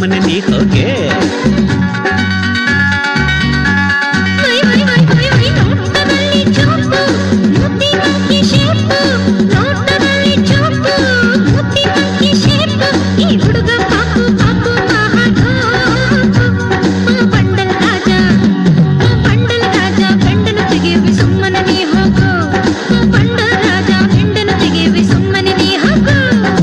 ಸುಮ್ಮನೆ ನೀ ಹೋಗೆ ವೈ ವೈ ವೈ ವೈ ವೈ ನೋಟದಲ್ಲಿ ಚೂಪು ಮುದ್ದಿ ಮಂಕಿ ಶೇಪು ನೋಟದಲ್ಲಿ ಚೂಪು ಮುದ್ದಿ ಮಂಕಿ ಶೇಪು ಈ ಹುಡುಗ ಪಾಪು ಪಾಪು ಮಹಾಧೋಪು ಬಂಡಲ್ ರಾಜ ಬಂಡಲ್ ರಾಜ ಗಂಡನು ತೆಗೆಯುವಿ ಸುಮ್ಮನೆ ನೀ ಹೋಗು ಬಂಡಲ್ ರಾಜ ಗಂಡನು ತೆಗೆಯುವಿ ಸುಮ್ಮನೆ ನೀ ಹೋಗು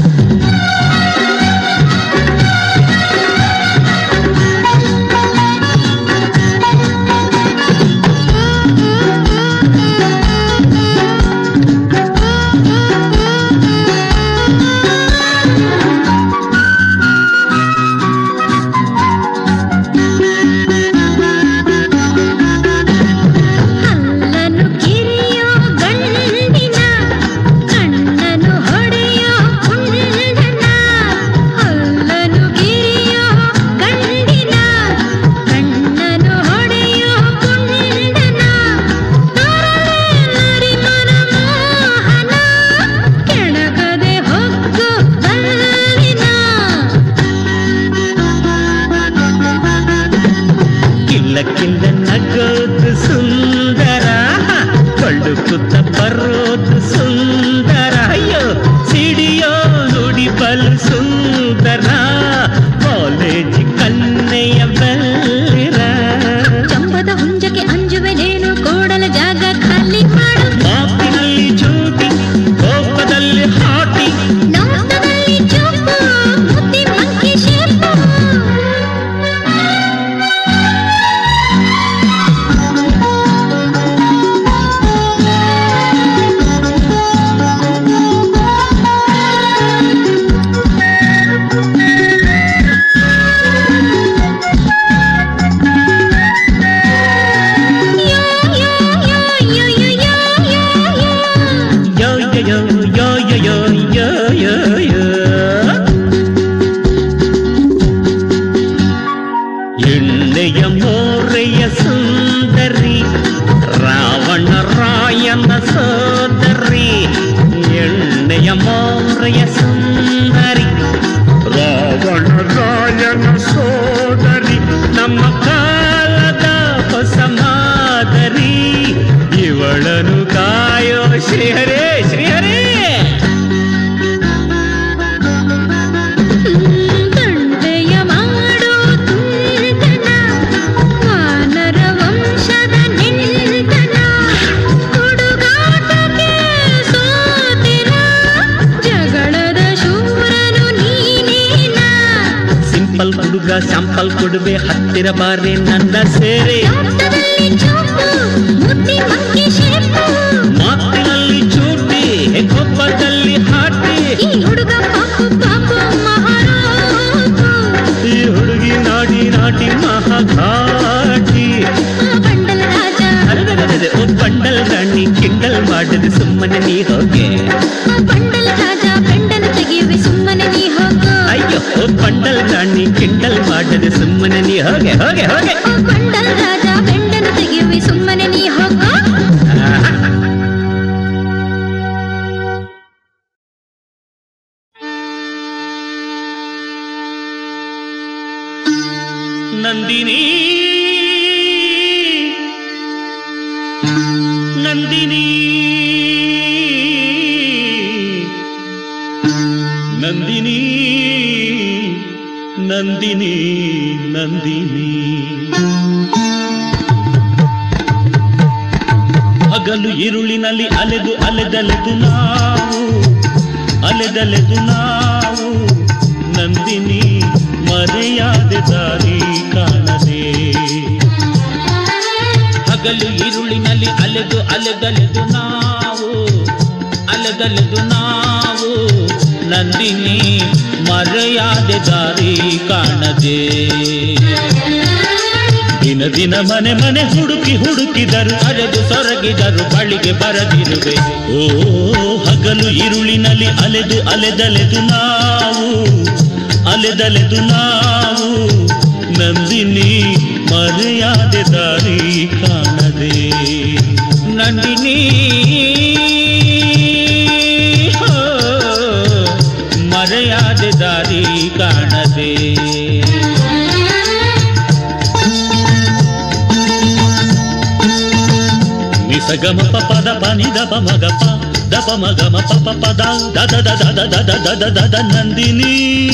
ಹಲ್ಲನು ಕಿರಿಯೋ ಗಂಡಿನ ಕಣ್ಣನು ಹೊಡೆಯೋ ಪುಂಡನ ಹಲ್ಲನು ಕಿರಿಯೋ ಗಂಡಿನ ಕಣ್ಣನು ಹೊಡೆಯೋ ಪುಂಡನ ತರಲೆ ನರಿಮನ ಮೋಹನ ಕೆಣಕದೆ ಹೊಕ್ಕು ಬಲ್ಲಿನ ಕಿಲ್ಲ ಕಿಲ್ಲ ನಗೋದು ಸುಂದರ ಕೊಳ್ಳು ಕುತ್ತ ಬರೋದು ಸುಂದರ ಅಯ್ಯೋ ಸಿಡಿಯೋ ನುಡಿ ಬಲು ಸುಂದರ ಕಾಲೇಜ್ ಕನ್ನೆಯ ಬೆಲ್ಲಿರ ಚಂಬದ ಹುಂಜಕ್ಕೆ ಅಂಜುವೆನೇನು ಕೋಡಲ ಜಾಗ ಖಾಲಿ ಮಾಡು ಮಾತಿನಲ್ಲಿ ಚೂಟಿ ಕೋಪದಲ್ಲಿ ಹಾಟಿ ನೋಟದಲ್ಲಿ ಚೂಪು ಮುದ್ದಿ ಮಂಕಿ ಶೇಪು ಯೋ ಯೋ ಯೋ ಯೋ ಯೋ ಯೋ ಯೋ ಯೋ ಯೋ ಯೋ ಯೋ ಯೋ ಯೋ ಯೋ ಯೋ ಎಣ್ಣೆಯ ಮೋರೆಯ ಸುಂದರಿ ರಾವಣ ರಾಯನ ಸೋದರಿ ಎಣ್ಣೆಯ ಮೋರೆಯ ಸುಂದರಿ ರಾವಣ ರಾಯನ ಸೋದರಿ ನಮ್ಮ ಕಾಲದ ಹೊಸ ಮಾದರಿ ಇವಳನು ಕಾಯೋ ಶ್ರೀಹರೇ ಶ್ರೀಹರೇ ತಂದೆಯ ಮಾಡೋ ತುಂಟನ ವಾನರ ವಂಶದ ನಿಂತನ ಹುಡುಗಾಟಕ್ಕೆ ಸೋತಿನ ಜಗಳದ ಶೂರನು ನೀನೇನ ಸಿಂಪಲ್ ಹುಡುಗ ಸ್ಯಾಂಪಲ್ ಕೊಡುವೆ ಹತ್ತಿರ ಬಾರೆ ನನ್ನ ಸೇರೆ ನೋಟದಲ್ಲಿ ಚೂಪು ಮುದ್ದಿ ಮಂಕಿ ಶೇಪು ಮಾತಿನಲ್ಲಿ ಚೂಟಿ ಕೊಪ್ಪದಲ್ಲಿ ಹಾಟಿ ಈ ಹುಡುಗ ಪಾಪು ಪಾಪು ಮಹಾರಾಜು ಈ ಹುಡುಗಿ ನಾಡಿ ನಾಟಿ ಮಹಾಘಾಟಿ ಬಂಡಲ ರಾಜ ಅರೆರೆರೆರೆ, ಓ ಬಂಡಲ್ ರಾಣಿ ಕಿಂಡಲ್ ಮಾಡಿದೆ ಸುಮ್ಮನೆ ನೀ ಹೋಗೆ ಬಂಡಲ ರಾಜ ಗಂಡನು ತೆಗೆಯುವೆ ಸುಮ್ಮನೆ ನೀ ಹೋಗು ಅಯ್ಯೋ ಓ ಬಂಡಲ್ ರಾಣಿ ಕಿಂಡಲ್ ಮಾಡಿದೆ ಸುಮ್ಮನೆ ನೀ ಹೋಗೆ ಹೋಗೆ ಹೋಗೆ ಬಂಡಲ ರಾಜ ಗಂಡನು ತೆಗೆಯುವೆ ಸುಮ್ಮನೆ ನೀ ಹೋಗು ಆಹಾ. ನಂದಿನಿ ನಂದಿನಿ ನಂದಿನಿ ನಂದಿನಿ ನಂದಿನಿ ಹಗಲು ഇരുಳಿನಲ್ಲಿ ಅಲೆದು ಅಲೆದಲೆದು ನಾವು ಅಲೆದಲೆದು ನಾವು ನಂದಿನಿ ಮರೆಯಾದೆ ದಾರಿ ಕಾಣದೆ ಹಗಲು ഇരുಳಿನಲ್ಲಿ ಅಲೆದು ಅಲೆದಲೆದು ನಾವು ಅಲೆದಲೆದು ನಾವು ನಂದಿನಿ ಮರೆಯಾದೆ ದಾರಿ ಕಾಣದೆ ದಿನ ದಿನ ಮನೆ ಮನೆ ಹುಡುಕಿ ಹುಡುಕಿದರು ಅರೆದು ಸೊರಗಿದರು ಬಳಿಗೆ ಬರದಿರುವೆ ಓ ಹಗಲು ഇരുಳಿನಲ್ಲಿ ಅಲೆದು ಅಲೆದಲೆದು ನಾವು ಅಲೆದಲೆದು ನಾವು ನಂದಿನಿ ಮರೆಯಾದೆ ದಾರಿ ಕಾಣದೆ ನಂದಿನಿ ಹೋ, ಮರೆಯಾದೆ ದಾರಿ ಕಾಣದೆ ಸಗಮ ಪ ಪದ ಪನಿ ದಪ ಮಗ ಪ ದಪ ಮಗ ಮ ಪ ಪ ಪದ ದದ ದದ ದದ ದದ ದದ ದದ ನಂದಿನಿ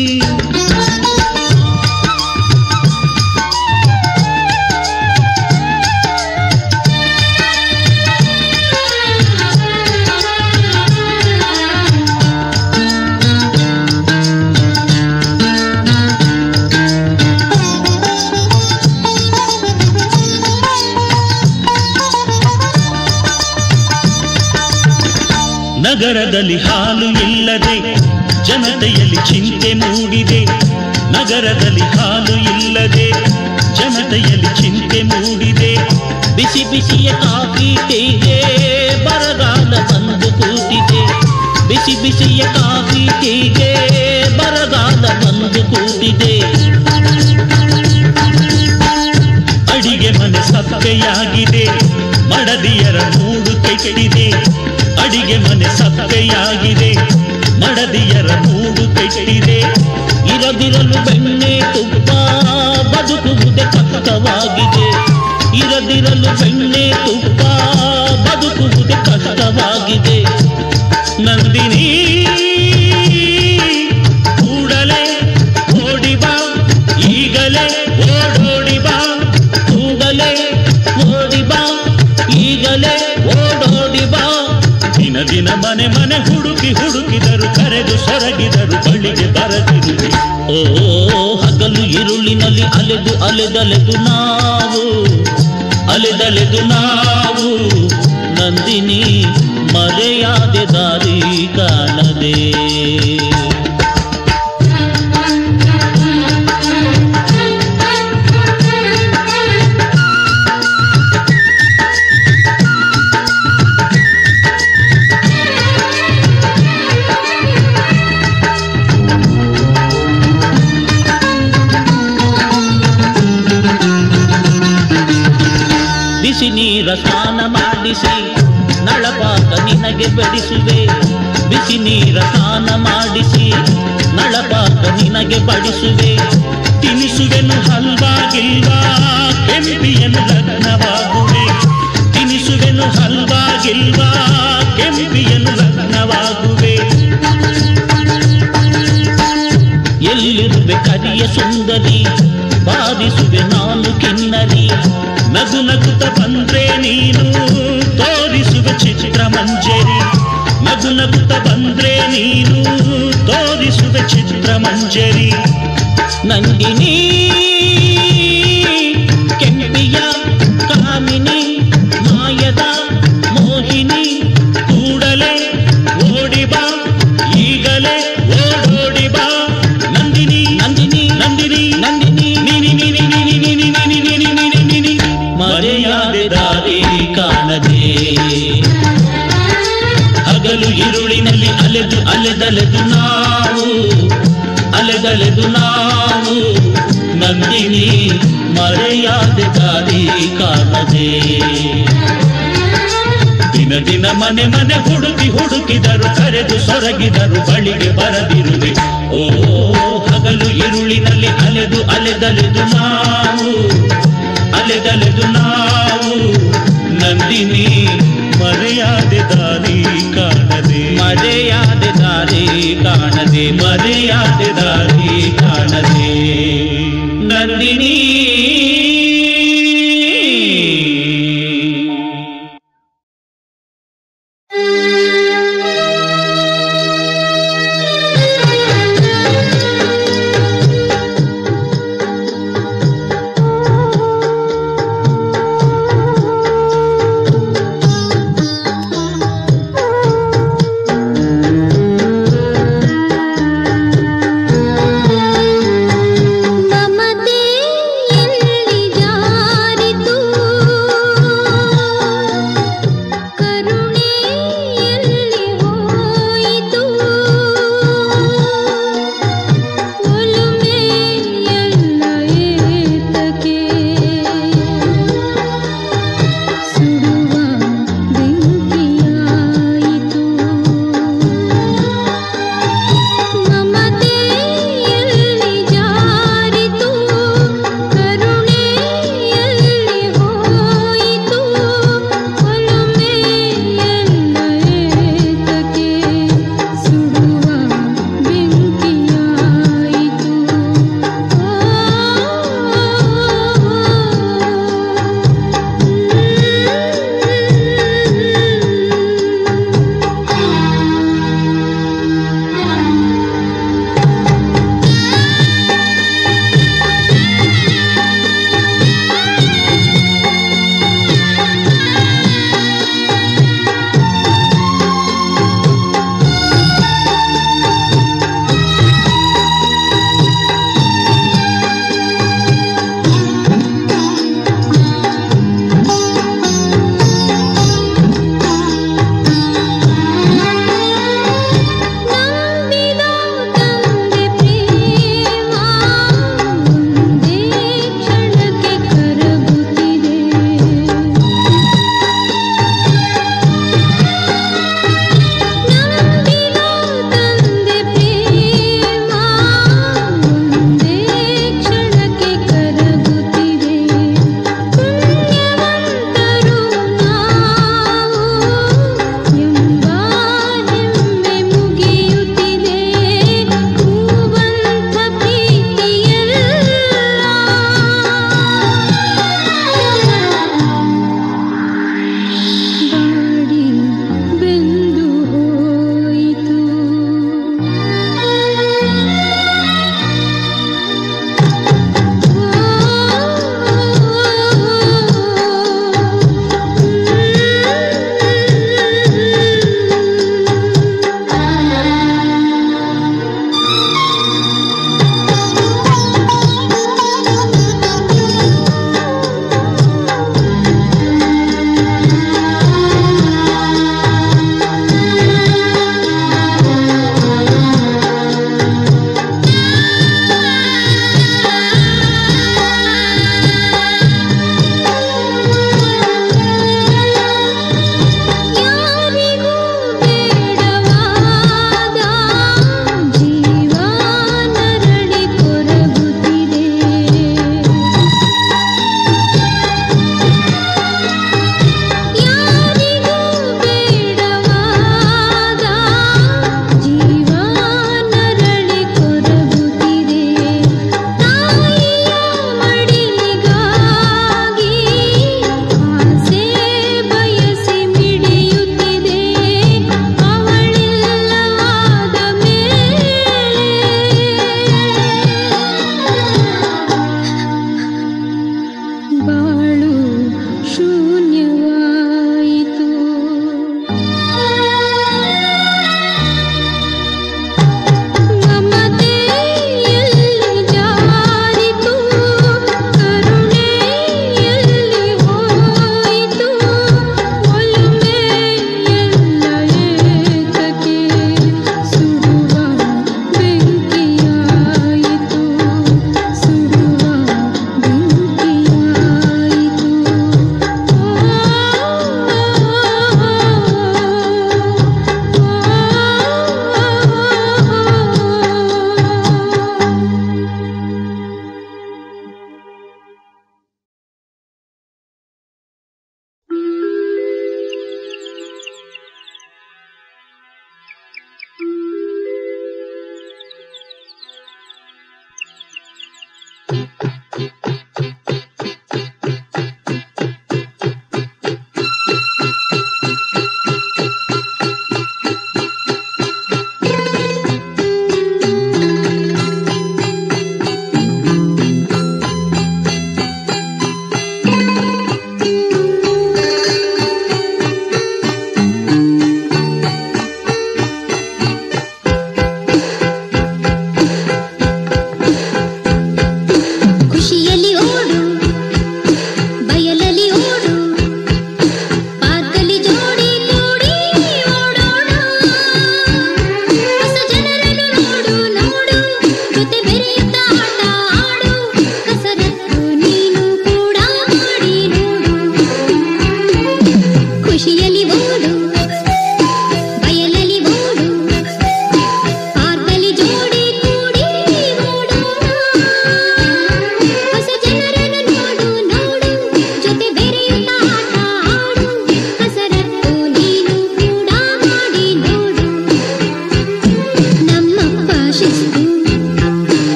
ನಗರದಲ್ಲಿ ಹಾಲು ಇಲ್ಲದೆ ಜನತೆಯಲ್ಲಿ ಚಿಂತೆ ಮೂಡಿದೆ ನಗರದಲ್ಲಿ ಹಾಲು ಇಲ್ಲದೆ ಜನತೆಯಲ್ಲಿ ಚಿಂತೆ ಮೂಡಿದೆ ಬಿಸಿ ಬಿಸಿಯ ಕಾಫಿ ಟೀಗೆ ಬರಗಾಲ ಬಂದು ಕೂತಿದೆ ಬಿಸಿ ಬಿಸಿಯ ಕಾಫಿ ಟೀಗೆ ಬರಗಾಲ ಬಂದು ಕೂತಿದೆ ಅಡಿಗೆ ಮನೆ ಸಪ್ಪೆಯಾಗಿದೆ ಮಡದಿಯರ ಮೂಡು ಕೆಟ್ಟಿದೆ ಅಡಿಗೆ ಮನೆ ಸಪ್ಪೆಯಾಗಿದೆ ಮಡದಿಯರ ಮೂಡು ಕೆಟ್ಟಿದೆ ಇರದಿರಲು ಬೆಣ್ಣೆ ತುಪ್ಪ ಬದುಕುವುದೇ ಕಷ್ಟವಾಗಿದೆ ಇರದಿರಲು ಬೆಣ್ಣೆ ತುಪ್ಪ ಬದುಕುವುದೇ ಕಷ್ಟವಾಗಿದೆ ನಂದಿನಿ ಕೂಡಲೇ ಓಡಿ ಬಾ ಈಗಲೇ ಓಡೋಡಿ ಬಾ ಕೂಡಲೇ ಓಡಿ ಬಾ ಈಗಲೇ ಓಡೋಡಿ ಬಾ ದಿನ ದಿನ ಮನೆ ಮನೆ ಹುಡುಕಿ ಹುಡುಕಿದರು ಕರೆದು ಸೊರಗಿದರು ಬಳಿಗೆ ಬರದಿರುವೆ ಓ ಹಗಲು ಇರುಳಿನಲ್ಲಿ ಅಲೆದು ಅಲೆದಲೆದು ನಾವು ಅಲೆದಲೆದು ನಾವು ನಂದಿನಿ ಮರೆಯಾದೆ ದಾರಿ ಕಾಣದೆ ಬಿಸಿ ನೀರ ಸ್ನಾನ ಮಾಡಿಸಿ ನಳಪಾಕ ನಿನಗೆ ಬಡಿಸುವೆ ಬಿಸಿ ನೀರ ಸ್ನಾನ ಮಾಡಿಸಿ ನಳಪಾಕ ನಿನಗೆ ಬಡಿಸುವೆ ತಿನಿಸುವೆನು ಹಲ್ವಾ ಗಿಲ್ವಾ ಕೆಂಪಿಯನ್ನು ಲಗ್ನವಾಗುವೆ ತಿನಿಸುವೆನು ಹಲ್ವಾ ಗಿಲ್ವಾ ಕೆಂಪಿಯನ್ನು ಲಗ್ನವಾಗುವೆ ಎಲ್ಲಿರುವೆ ಕರಿಯ ಸುಂದರಿ ಬಾರಿಸುವೆ ನಾನು ಕಿನ್ನರಿ ನಗು ನಗುತ್ತ ಬಂದ್ರೆ ನೀನು ತೋರಿಸುವೆ ಚಿತ್ರ ಮಂಜರಿ ನಗು ನಗುತ್ತ ಬಂದ್ರೆ ನೀನು ತೋರಿಸುವೆ ಚಿತ್ರ ಮಂಜರಿ ನಂದಿನಿ ಕೆಂಪಿಯ ಕಾಮಿನಿ ಮಾಯದ ಮೋಹಿನಿ ಕೂಡಲೇ ಓಡಿ ಬಾ ಈಗಲೇ ಓಡೋಡಿ ಬಾ ನಂದಿನಿ ನಂದಿನಿ ನಂದಿನಿ ನಂದಿನಿ ನಿನಿ ನಿನಿ ನಿನಿ ನಿನಿ ನಿನಿ ನಿನಿ ನಿನಿ ನಿನಿ ಮರೆಯಾದೆ ದಾರಿ ಕಾಣದೆ ಹಗಲು ಇರುಳಿನಲ್ಲಿ ಅಲೆದು ಅಲೆದಲೆದು ನಾವು ಅಲೆದಲೆದು ನಾವು ನಂದಿನಿ ಮರೆಯಾದೆ ದಾರಿ ಕಾಣದೆ ದಿನ ದಿನ ಮನೆ ಮನೆ ಹುಡುಕಿ ಹುಡುಕಿದರು ಕರೆದು ಸೊರಗಿದರು ಬಳಿಗೆ ಬರದಿರುವೆ ಓ ಹಗಲು ಇರುಳಿನಲ್ಲಿ ಅಲೆದು ಅಲೆದಲೆದು ನಾವು ಅಲೆದಲೆದು ನಾವು ನಂದಿನಿ ಮರೆಯಾದೆ ದಾರಿ ಕಾಣದೆ ಮರೆಯಾದೆ ದಾರಿ ಕಾಣದೆ ಮರೆಯಾದೆ ದಾರಿ ಕಾಣದೆ ನಂದಿನಿ ಮಮತೆ ಎಲ್ಲಿ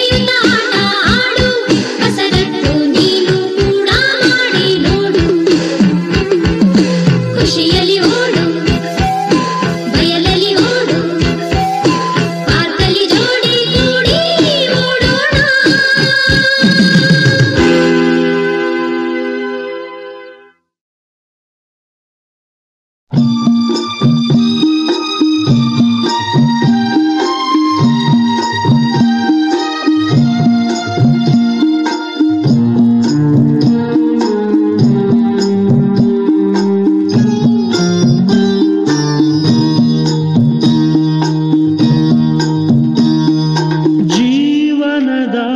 ಕುಣಿಯುತ್ತ ಆಟ ಆಡು ಕಸರತ್ತು ನೀನು ಕೂಡ ಮಾಡಿ ನೋಡು ಖುಷಿಯಲ್ಲಿ ಓಡು ಬಯಲಲ್ಲಿ ಓಡು ಪಾರ್ಕಲ್ಲಿ ಜೋಡಿ ಕೂಡಿ ಓಡೋಣ ಜೀವನದ